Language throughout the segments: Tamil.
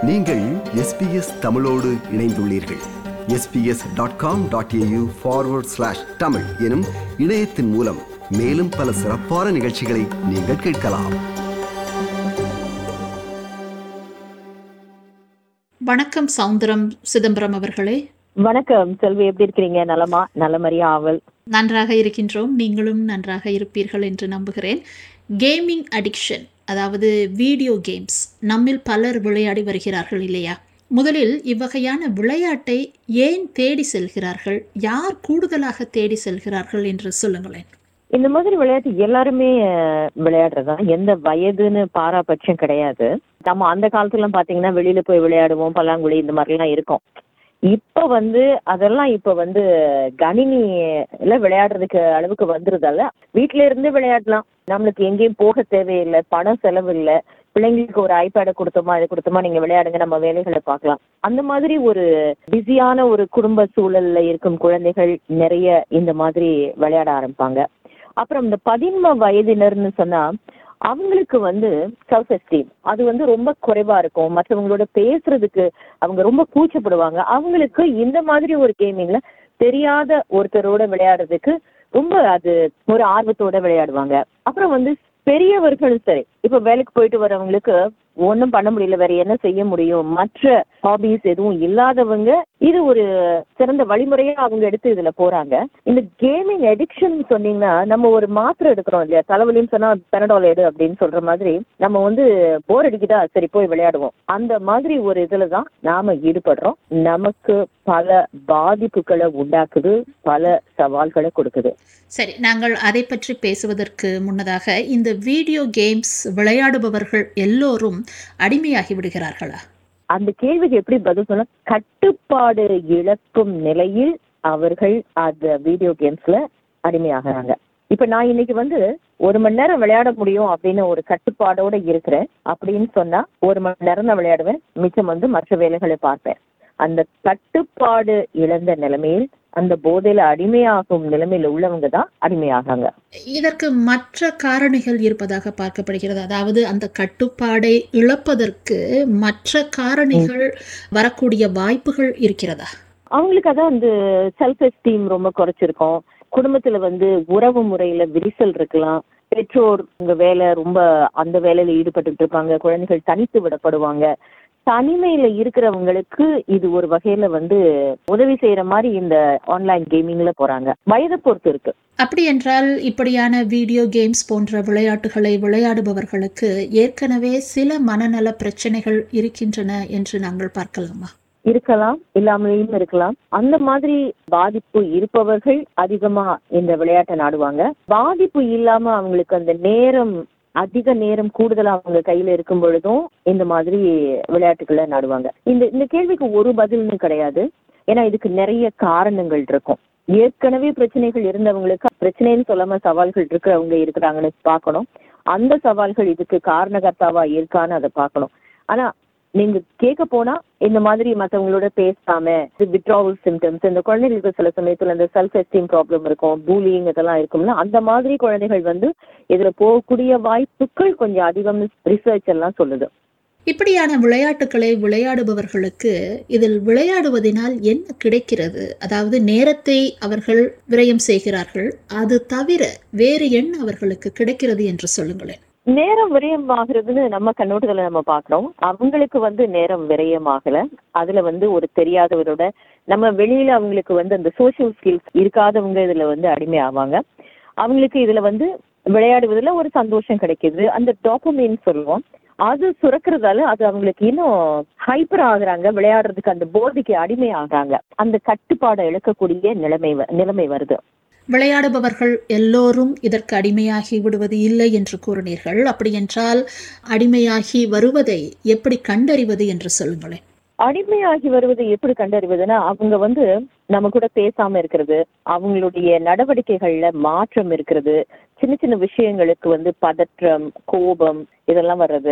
நீங்கள் எஸ்பிஎஸ் தமிழோடு இணைந்துள்ளீர்கள் SBS dot com dot AU forward slash Tamil எனும் இணையத்தின் மூலம் மேலும் பல சிறப்பான நிகழ்ச்சிகளை நீங்கள் கேட்கலாம் வணக்கம் சவுந்தரம் சிதம்பரம் அவர்களே வணக்கம் செல்வி எப்படி இருக்கிறீங்க நலமா நலமறியா ஆவல் நன்றாக இருக்கின்றோம் நீங்களும் நன்றாக இருப்பீர்கள் என்று நம்புகிறேன் கேமிங் அடிக்ஷன் அதாவது வீடியோ கேம்ஸ் நம்மில் பலர் விளையாடி வருகிறார்கள் இல்லையா முதலில் இவ்வகையான விளையாட்டை ஏன் தேடி செல்கிறார்கள் யார் கூடுதலாக தேடி செல்கிறார்கள் என்று சொல்லுங்களேன் இந்த மாதிரி விளையாட்டு எல்லாருமே அஹ், விளையாடுறதா எந்த வயதுன்னு பாராபட்சம் கிடையாது நம்ம அந்த காலத்துல எல்லாம் பாத்தீங்கன்னா வெளியில போய் விளையாடுவோம் பல்லாங்குழி இந்த மாதிரி எல்லாம் இருக்கும் இப்ப வந்து அதெல்லாம் இப்ப வந்து கணினில விளையாடுறதுக்கு அளவுக்கு வந்துருதால வீட்ல இருந்து விளையாடலாம் நம்மளுக்கு எங்கேயும் போக தேவையில்லை பணம் செலவு இல்லை பிள்ளைங்களுக்கு ஒரு ஐபேடை கொடுத்தோமா இது கொடுத்தோமா நீங்க விளையாடுங்க நம்ம வேலைகளை பார்க்கலாம் அந்த மாதிரி ஒரு பிஸியான ஒரு குடும்ப சூழல்ல இருக்கும் குழந்தைகள் நிறைய இந்த மாதிரி விளையாட ஆரம்பிப்பாங்க அப்புறம் இந்த பதின்ம வயதினர்னு சொன்னா அவங்களுக்கு வந்து செல்ஃப் எஸ்டீம் அது வந்து ரொம்ப குறைவா இருக்கும் மற்றவங்களோட பேசுறதுக்கு அவங்க ரொம்ப கூச்சப்படுவாங்க அவங்களுக்கு இந்த மாதிரி ஒரு கேமிங்ல தெரியாத ஒருத்தரோட விளையாடுறதுக்கு ரொம்ப அது ஒரு ஆர்வத்தோட விளையாடுவாங்க அப்புறம் வந்து பெரியவர்களும் சரி இப்ப வேலைக்கு போயிட்டு வரவங்களுக்கு ஒண்ணும் பண்ண முடியல வேற என்ன செய்ய முடியும் மற்ற ஹாபிஸ் எதுவும் இல்லாதவங்க இது ஒரு சிறந்த வழிமுறையா அவங்க எடுத்து இதுல போறாங்க இந்த கேமிங் அடிக்ஷன் சொன்னீங்கன்னா நம்ம ஒரு மாத்திரை எடுக்கிறோம் இல்லையா தலைவலின்னு சொன்னா பெனடால் எடு அப்படின்னு சொல்ற மாதிரி நம்ம வந்து போர் அடிக்குதா சரி போய் விளையாடுவோம் அந்த மாதிரி ஒரு இதுலதான் நாம ஈடுபடுறோம் நமக்கு பல பாதிப்புகளை உண்டாக்குது பல சவால்களை கொடுக்குது சரி நாங்கள் அதை பற்றி பேசுவதற்கு முன்னதாக இந்த வீடியோ கேம்ஸ் விளையாடுபவர்கள் எல்லோரும் அடிமையாகி விடுகிறார்களா அந்த கேள்விக்கு எப்படி பதில் சொன்னா கட்டுப்பாடு இழக்கும் நிலையில் அவர்கள் அந்த வீடியோ கேம்ஸ்ல அடிமையாகிறாங்க இப்ப நான் இன்னைக்கு வந்து ஒரு மணி நேரம் விளையாட முடியும் அப்படின்னு ஒரு கட்டுப்பாடோட இருக்கிறேன் அப்படின்னு சொன்னா ஒரு மணி நேரம் தான் விளையாடுவேன் மிச்சம் வந்து மற்ற வேலைகளை பார்ப்பேன் அந்த கட்டுப்பாடு இழந்த நிலைமையில் அந்த போதையில அடிமையாகும் நிலைமையில உள்ளவங்க தான் அடிமையாகாங்க இதற்கு மற்ற காரணிகள் இருப்பதாக பார்க்கப்படுகிறது அதாவது அந்த கட்டுப்பாடை இழப்பதற்கு மற்ற காரணிகள் வரக்கூடிய வாய்ப்புகள் இருக்கிறதா அவங்களுக்கு அதான் வந்து செல்ஃப் எஸ்டீம் ரொம்ப குறைச்சிருக்கும் குடும்பத்துல வந்து உறவு முறையில விரிசல் இருக்கலாம் பெற்றோர் உங்க வேலை ரொம்ப அந்த வேலையில ஈடுபட்டுட்டு இருப்பாங்க குழந்தைகள் தனித்து விடப்படுவாங்க தனிமையில இருக்கிறவங்களுக்கு இது ஒரு வகையில வந்து உதவி செய்யற மாதிரி இந்த ஆன்லைன் கேமிங்ல போறாங்க வயதை பொறுத்து இருக்கு அப்படி என்றால் இப்படியான வீடியோ கேம்ஸ் போன்ற விளையாட்டுகளை விளையாடுபவர்களுக்கு ஏற்கனவே சில மனநல பிரச்சனைகள் இருக்கின்றன என்று நாங்கள் பார்க்கலாமா இருக்கலாம் இல்லாமலேயும் இருக்கலாம் அந்த மாதிரி பாதிப்பு இருப்பவர்கள் அதிகமா இந்த விளையாட்டை நாடுவாங்க பாதிப்பு இல்லாம அவங்களுக்கு அந்த நேரம் அதிக நேரம் கூடுதலா அவங்க கையில இருக்கும் பொழுதும் இந்த மாதிரி விளையாட்டுகளை நாடுவாங்க இந்த இந்த கேள்விக்கு ஒரு பதில்னு கிடையாது ஏன்னா இதுக்கு நிறைய காரணங்கள் இருக்கும் ஏற்கனவே பிரச்சனைகள் இருந்தவங்களுக்கு பிரச்சனைன்னு சொல்லாம சவால்கள் இருக்கிறவங்க இருக்கிறாங்கன்னு பார்க்கணும் அந்த சவால்கள் இதுக்கு காரணகர்த்தாவா இருக்கான்னு அதை பார்க்கணும் ஆனா நீங்க கேட்க போனா இந்த மாதிரி மத்தவங்களோட பேசாம விட்ராவல் சிம்டம்ஸ் இந்த குழந்தைகளுக்கு சில சமயத்துல இந்த செல்ஃப் எஸ்டீம் ப்ராப்ளம் இருக்கும் பூலிங் இதெல்லாம் இருக்கும்ல அந்த மாதிரி குழந்தைகள் வந்து இதுல போகக்கூடிய வாய்ப்புகள் கொஞ்சம் அதிகம் ரிசர்ச் எல்லாம் சொல்லுது இப்படியான விளையாட்டுகளை விளையாடுபவர்களுக்கு இதில் விளையாடுவதனால் என்ன கிடைக்கிறது அதாவது நேரத்தை அவர்கள் விரயம் செய்கிறார்கள் அது தவிர வேறு என்ன அவர்களுக்கு கிடைக்கிறது என்று சொல்லுங்களேன் நேரம் விரயம் ஆகுறதுன்னு நம்ம கண்ணோட்டத்துல நம்ம பாக்குறோம் அவங்களுக்கு வந்து நேரம் விரயம் ஆகல அதுல வந்து ஒரு தெரியாதவரோட நம்ம வெளியில அவங்களுக்கு வந்து அந்த சோஷியல் ஸ்கில்ஸ் இருக்காதவங்க இதுல வந்து அடிமை ஆவாங்க அவங்களுக்கு இதுல வந்து விளையாடுவதுல ஒரு சந்தோஷம் கிடைக்குது அந்த டாப்பமின்னு சொல்லுவோம் அது சுரக்கிறதால அது அவங்களுக்கு இன்னும் ஹைப்பர் ஆகுறாங்க விளையாடுறதுக்கு அந்த போதைக்கு அடிமை ஆகுறாங்க அந்த கட்டுப்பாடை இழக்கக்கூடிய நிலைமை வ- நிலைமை வருது விளையாடுபவர்கள் எல்லோரும் இதற்கு அடிமையாகி விடுவது இல்லை என்று கூறினீர்கள் அப்படியென்றால் அடிமையாகி வருவதை எப்படி கண்டறிவது என்று சொல்லுங்களேன் அடிமையாகி வருவது எப்படி கண்டறிவதுன்னா அவங்க வந்து நம்ம கூட பேசாம இருக்கிறது அவங்களுடைய நடவடிக்கைகள்ல மாற்றம் இருக்கிறது சின்ன சின்ன விஷயங்களுக்கு வந்து பதற்றம் கோபம் இதெல்லாம் வர்றது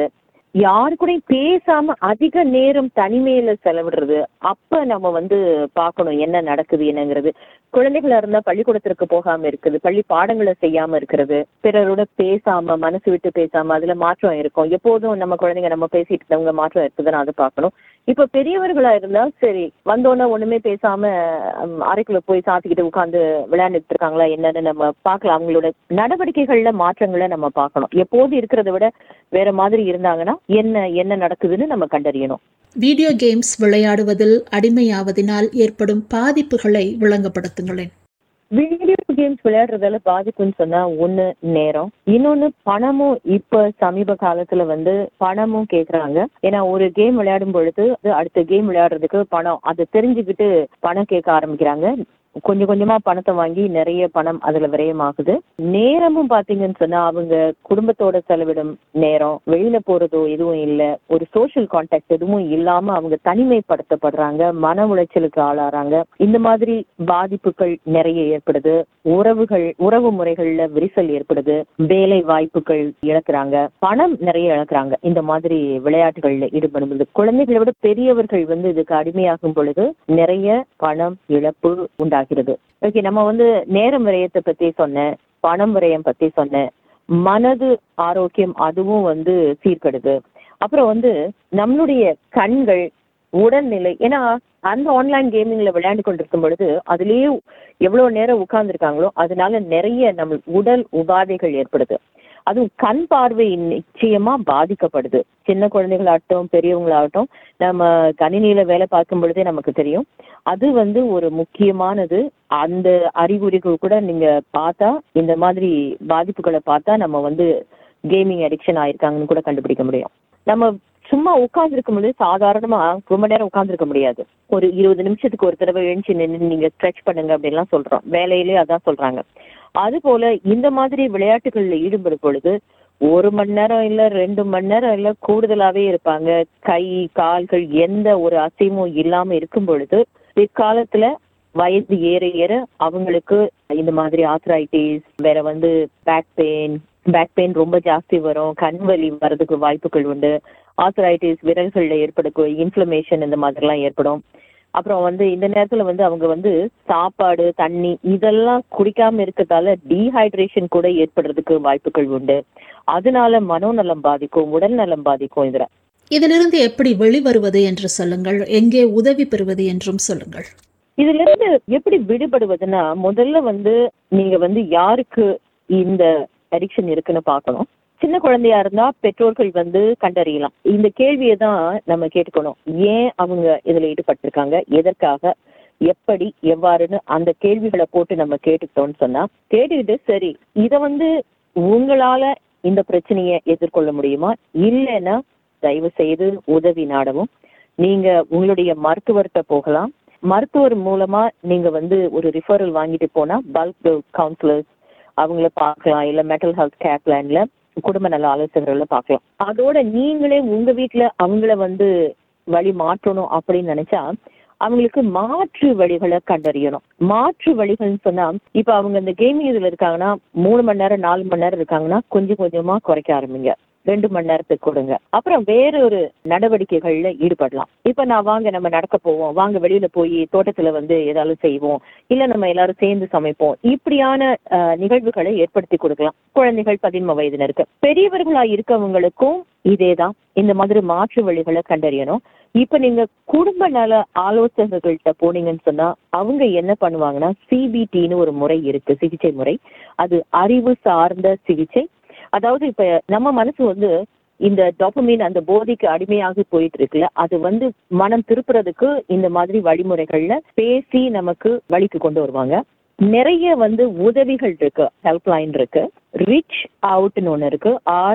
யாரு கூடயும் பேசாம அதிக நேரம் தனிமையில செலவிடுறது அப்ப நம்ம வந்து பார்க்கணும் என்ன நடக்குது என்னங்கிறது குழந்தைகளா இருந்தா பள்ளிக்கூடத்திற்கு போகாம இருக்குது பள்ளி பாடங்களை செய்யாம இருக்கிறது பிறரோட பேசாம மனசு விட்டு பேசாம அதுல மாற்றம் இருக்கும் எப்போதும் நம்ம குழந்தைங்க நம்ம பேசிட்டு இருந்தவங்க மாற்றம் இருக்குதுன்னு அதை பார்க்கணும் இப்ப பெரியவர்களா இருந்தா சரி வந்தோன்னே ஒண்ணுமே பேசாம ஹம், அறைக்குள்ள போய் சாத்திக்கிட்டு உட்கார்ந்து விளையாண்டுட்டு இருக்காங்களா என்னன்னு நம்ம பார்க்கலாம் அவங்களோட நடவடிக்கைகள்ல மாற்றங்களை நம்ம பார்க்கணும் எப்போது இருக்கிறத விட வேற மாதிரி இருந்தாங்கன்னா என்ன என்ன நடக்குதுன்னு நம்ம கண்டறியணும் வீடியோ கேம்ஸ் விளையாடுவதில் அடிமையாவதினால் ஏற்படும் பாதிப்புகளை விளங்கப்படுத்துங்களேன் வீடியோ கேம்ஸ் விளையாடுறதால பாதிப்புன்னு சொன்னா ஒண்ணு நேரம் இன்னொன்னு பணமும் இப்ப சமீப காலத்துல வந்து பணமும் கேக்குறாங்க ஏன்னா ஒரு கேம் விளையாடும் பொழுது அது அடுத்த கேம் விளையாடுறதுக்கு பணம் அதை தெரிஞ்சுக்கிட்டு பணம் கேட்க ஆரம்பிக்கிறாங்க கொஞ்சம் கொஞ்சமா பணத்தை வாங்கி நிறைய பணம் அதுல விரயமாகுது நேரமும் பாத்தீங்கன்னு சொன்னா அவங்க குடும்பத்தோட செலவிடும் நேரம் வெளியில போறதோ எதுவும் இல்ல ஒரு சோஷியல் கான்டாக்ட் எதுவும் இல்லாம அவங்க தனிமைப்படுத்தப்படுறாங்க மன உளைச்சலுக்கு ஆளாறாங்க இந்த மாதிரி பாதிப்புகள் நிறைய ஏற்படுது உறவுகள் உறவு முறைகள்ல விரிசல் ஏற்படுது வேலை வாய்ப்புகள் இழக்கிறாங்க பணம் நிறைய இழக்கிறாங்க இந்த மாதிரி விளையாட்டுகள்ல ஈடுபடும் பொழுது குழந்தைகளை விட பெரியவர்கள் வந்து இதுக்கு அடிமையாகும் பொழுது நிறைய பணம் இழப்பு உண்டாகிறது ஓகே நம்ம வந்து நேரம் விரயத்தை பத்தி சொன்னேன் பணம் விரயம் பத்தி சொன்னேன் மனது ஆரோக்கியம் அதுவும் வந்து சீர்கெடுது அப்புறம் வந்து நம்மளுடைய கண்கள் உடல்நிலை ஏன்னா அந்த ஆன்லைன் கேமிங்ல விளையாண்டு கொண்டிருக்கும் பொழுது அதுலயே எவ்வளவு நேரம் உட்கார்ந்துருக்காங்களோ அதனால நிறைய நம்ம உடல் உபாதைகள் ஏற்படுது அதுவும் கண் பார்வை நிச்சயமா பாதிக்கப்படுது சின்ன குழந்தைகளாகட்டும் பெரியவங்களாகட்டும் நம்ம கணினியில வேலை பார்க்கும் பொழுதே நமக்கு தெரியும் அது வந்து ஒரு முக்கியமானது அந்த அறிகுறிகள் கூட நீங்க பார்த்தா இந்த மாதிரி பாதிப்புகளை பார்த்தா நம்ம வந்து கேமிங் அடிக்ஷன் ஆயிருக்காங்கன்னு கூட கண்டுபிடிக்க முடியும் நம்ம சும்மா உட்கார்ந்துருக்கும் பொழுது சாதாரணமா ரொம்ப நேரம் உட்கார்ந்துருக்க முடியாது ஒரு இருபது நிமிஷத்துக்கு ஒரு தடவை எழுந்து நின்று நீங்க ஸ்ட்ரெச் பண்ணுங்க அப்படின்லாம் சொல்றோம் வேலையிலே அதான் சொல்றாங்க அது போல இந்த மாதிரி விளையாட்டுகள்ல ஈடுபடும் பொழுது ஒரு மணி நேரம் இல்ல ரெண்டு மணி நேரம் இல்ல கூடுதலாவே இருப்பாங்க கை கால்கள் எந்த ஒரு அசைவும் இல்லாம இருக்கும் பொழுது பிற்காலத்துல வயது ஏற ஏற அவங்களுக்கு இந்த மாதிரி ஆத்ரைட்டிஸ் வேற வந்து பேக் பெயின் பேக் பெயின் ரொம்ப ஜாஸ்தி வரும் கண் வலி வர்றதுக்கு வாய்ப்புகள் உண்டு ஆத்ரைட்டிஸ் விரல்கள்ல ஏற்படக்கூடிய இன்ஃப்ளமேஷன் இந்த மாதிரிலாம் ஏற்படும் அப்புறம் வந்து இந்த நேரத்துல வந்து அவங்க வந்து சாப்பாடு தண்ணி இதெல்லாம் குடிக்காம இருக்கிறதால டீஹைட்ரேஷன் கூட ஏற்படுறதுக்கு வாய்ப்புகள் உண்டு அதனால மனோநலம் பாதிக்கும் உடல் நலம் பாதிக்கும் இதுல இதிலிருந்து எப்படி வெளிவருவது என்று சொல்லுங்கள் எங்கே உதவி பெறுவது என்றும் சொல்லுங்கள் இதுல இருந்து எப்படி விடுபடுவதுன்னா முதல்ல வந்து நீங்க வந்து யாருக்கு இந்த அடிக்ஷன் இருக்குன்னு பார்க்கணும் சின்ன குழந்தையா இருந்தா பெற்றோர்கள் வந்து கண்டறியலாம் இந்த கேள்வியை தான் நம்ம கேட்டுக்கணும் ஏன் அவங்க இதுல ஈடுபட்டிருக்காங்க எதற்காக எப்படி எவ்வாறுன்னு அந்த கேள்விகளை போட்டு நம்ம கேட்டுக்கிட்டோம்னு சொன்னா கேட்டுக்கிட்டு சரி இத வந்து உங்களால இந்த பிரச்சனையை எதிர்கொள்ள முடியுமா இல்லைன்னா தயவு செய்து உதவி நாடவும் நீங்க உங்களுடைய மருத்துவர்கிட்ட போகலாம் மருத்துவர் மூலமா நீங்க வந்து ஒரு ரிஃபரல் வாங்கிட்டு போனா பல்க் கவுன்சிலர்ஸ் அவங்கள பார்க்கலாம் இல்ல மென்டல் ஹெல்த் கேர் பிளான்ல குடும்ப நல ஆலோசகர்களை பார்க்கலாம் அதோட நீங்களே உங்க வீட்ல அவங்கள வந்து வழி மாற்றணும் அப்படின்னு நினைச்சா அவங்களுக்கு மாற்று வழிகளை கண்டறியணும் மாற்று வழிகள்னு சொன்னா இப்ப அவங்க இந்த கேமிங் இதுல இருக்காங்கன்னா மூணு மணி நேரம் நாலு மணி நேரம் இருக்காங்கன்னா கொஞ்சம் கொஞ்சமா குறைக்க ஆரம்பிங்க ரெண்டு மணி நேரத்துக்கு கொடுங்க அப்புறம் வேற ஒரு நடவடிக்கைகள்ல ஈடுபடலாம் இப்ப நான் வாங்க நம்ம நடக்க போவோம் வாங்க வெளியில போய் தோட்டத்துல வந்து ஏதாவது செய்வோம் இல்ல நம்ம எல்லாரும் சேர்ந்து சமைப்போம் இப்படியான அஹ், நிகழ்வுகளை ஏற்படுத்தி கொடுக்கலாம் குழந்தைகள் பதின்ம வயதினருக்கு பெரியவர்களா இருக்கவங்களுக்கும் இதேதான் இந்த மாதிரி மாற்று வழிகளை கண்டறியணும் இப்ப நீங்க குடும்ப நல ஆலோசகர்கள்ட்ட போனீங்கன்னு சொன்னா அவங்க என்ன பண்ணுவாங்கன்னா சிபிடின்னு ஒரு முறை இருக்கு சிகிச்சை முறை அது அறிவு சார்ந்த சிகிச்சை அதாவது இப்ப நம்ம மனசு வந்து இந்த டோபமீன் அந்த போதைக்கு அடிமையாகி போயிட்டு இருக்குல்ல அது வந்து மனம் திருப்புறதுக்கு இந்த மாதிரி வழிமுறைகள்ல பேசி நமக்கு வழிக்கு கொண்டு வருவாங்க நிறைய வந்து உதவிகள் இருக்கு ஹெல்ப்லைன் இருக்கு ரிச் அவுட்னு ஒன்று இருக்கு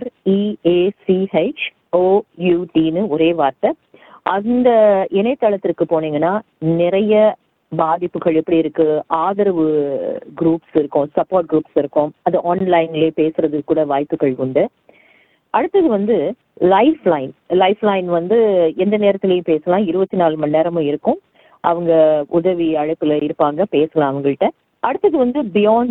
ஆர்இஏசிஹெச் ஓயூடின்னு ஒரே வார்த்தை அந்த இணையதளத்திற்கு போனீங்கன்னா நிறைய பாதிப்புகள் எப்படி இருக்கு ஆதரவு குரூப்ஸ் இருக்கும் சப்போர்ட் குரூப்ஸ் இருக்கும் அது ஆன்லைன்லயே பேசுறதுக்கு கூட வாய்ப்புகள் உண்டு அடுத்தது வந்து லைஃப் லைன் லைஃப் லைன் வந்து எந்த நேரத்திலையும் பேசலாம் இருபத்தி நாலு மணி நேரமும் இருக்கும் அவங்க உதவி அழைப்புல இருப்பாங்க பேசலாம் அவங்கள்ட்ட அடுத்தது வந்து பியாண்ட் ப்ளூ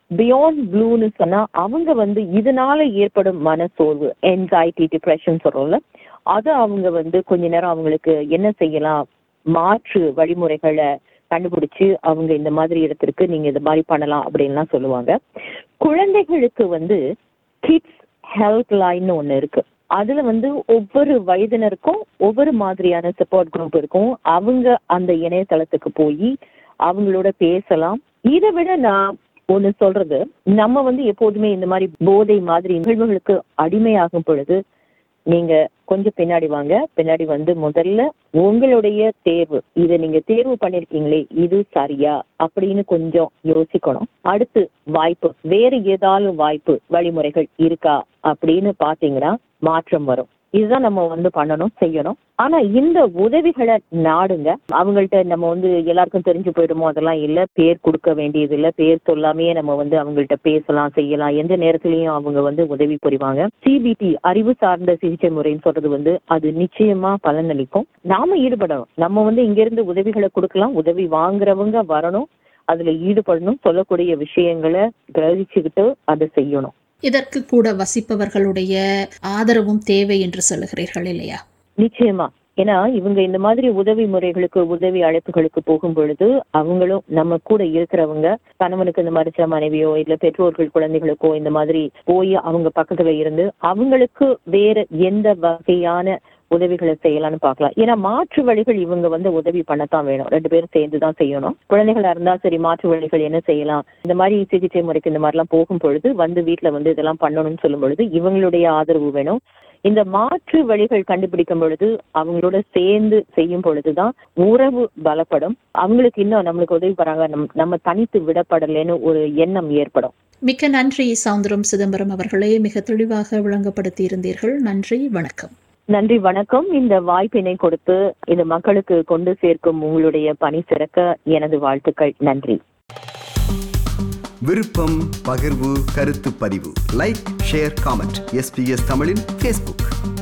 பியாண்ட் ப்ளூன்னு சொன்னா அவங்க வந்து இதனால ஏற்படும் மனசோர்வு என்சைட்டி டிப்ரெஷன் சொல்றோம்ல அது அவங்க வந்து கொஞ்ச நேரம் அவங்களுக்கு என்ன செய்யலாம் மாற்று வழிமுறைகளை கண்டுபிடிச்சு அவங்க இந்த மாதிரி இடத்திற்கு நீங்க இந்த மாதிரி பண்ணலாம் அப்படின்லாம் சொல்லுவாங்க குழந்தைகளுக்கு வந்து கிட்ஸ் ஹெல்ப் லைன் ஒண்ணு இருக்கு அதுல வந்து ஒவ்வொரு வயதினருக்கும் ஒவ்வொரு மாதிரியான சப்போர்ட் குரூப் இருக்கும் அவங்க அந்த இணையதளத்துக்கு போய் அவங்களோட பேசலாம் இதை விட நான் ஒண்ணு சொல்றது நம்ம வந்து எப்போதுமே இந்த மாதிரி போதை மாதிரி நிகழ்வுகளுக்கு அடிமையாகும் பொழுது நீங்க கொஞ்சம் பின்னாடி வாங்க பின்னாடி வந்து முதல்ல உங்களுடைய தேர்வு இதை நீங்க தேர்வு பண்ணிருக்கீங்களே இது சரியா அப்படின்னு கொஞ்சம் யோசிக்கணும் அடுத்து வாய்ப்பு வேற ஏதாவது வாய்ப்பு வழிமுறைகள் இருக்கா அப்படின்னு பாத்தீங்கன்னா மாற்றம் வரும் இதுதான் நம்ம வந்து பண்ணணும் செய்யணும் ஆனா இந்த உதவிகளை நாடுங்க அவங்கள்ட்ட நம்ம வந்து எல்லாருக்கும் தெரிஞ்சு போயிடுமோ அதெல்லாம் இல்ல பேர் கொடுக்க வேண்டியது இல்ல பேர் சொல்லாமே நம்ம வந்து அவங்கள்ட்ட பேசலாம் செய்யலாம் எந்த நேரத்திலயும் அவங்க வந்து உதவி புரிவாங்க சிபிடி அறிவு சார்ந்த சிகிச்சை முறைன்னு சொல்றது வந்து அது நிச்சயமா பலனளிக்கும் நாம ஈடுபடணும் நம்ம வந்து இங்க இருந்து உதவிகளை கொடுக்கலாம் உதவி வாங்குறவங்க வரணும் அதுல ஈடுபடணும் சொல்லக்கூடிய விஷயங்களை கிரகிச்சுக்கிட்டு அதை செய்யணும் இதற்கு கூட வசிப்பவர்களுடைய ஆதரவும் தேவை என்று சொல்லுகிறீர்கள் இல்லையா நிச்சயமா ஏன்னா இவங்க இந்த மாதிரி உதவி முறைகளுக்கு உதவி அழைப்புகளுக்கு போகும் பொழுது அவங்களும் நம்ம கூட இருக்கிறவங்க கணவனுக்கு இந்த மாதிரி சில மனைவியோ இல்ல பெற்றோர்கள் குழந்தைகளுக்கோ இந்த மாதிரி போய் அவங்க பக்கத்துல இருந்து அவங்களுக்கு வேற எந்த வகையான உதவிகளை செய்யலாம்னு பார்க்கலாம் ஏன்னா மாற்று வழிகள் இவங்க வந்து உதவி பண்ணத்தான் வேணும் ரெண்டு பேரும் சேர்ந்து தான் செய்யணும் குழந்தைகளா இருந்தா சரி மாற்று வழிகள் என்ன செய்யலாம் இந்த மாதிரி சிகிச்சை முறைக்கு இந்த மாதிரிலாம் போகும் பொழுது வந்து வீட்டுல வந்து இதெல்லாம் பண்ணணும்னு சொல்லும் பொழுது இவங்களுடைய ஆதரவு வேணும் இந்த மாற்று வழிகள் கண்டுபிடிக்கும் பொழுது அவங்களோட சேர்ந்து செய்யும் பொழுதுதான் உறவு பலப்படும் அவங்களுக்கு இன்னும் நம்மளுக்கு உதவி பண்றாங்க நம் நம்ம தனித்து விடப்படலைன்னு ஒரு எண்ணம் ஏற்படும் மிக்க நன்றி சவுந்தரம் சிதம்பரம் அவர்களே மிக தெளிவாக விளங்கப்படுத்தி இருந்தீர்கள் நன்றி வணக்கம் நன்றி வணக்கம் இந்த வாய்ப்பினை கொடுத்து இந்த மக்களுக்கு கொண்டு சேர்க்கும் உங்களுடைய பணி சிறக்க எனது வாழ்த்துக்கள் நன்றி விருப்பம் பகிர்வு கருத்து பதிவு லைக் ஷேர் காமெண்ட் எஸ்பிஎஸ் தமிழின் ஃபேஸ்புக்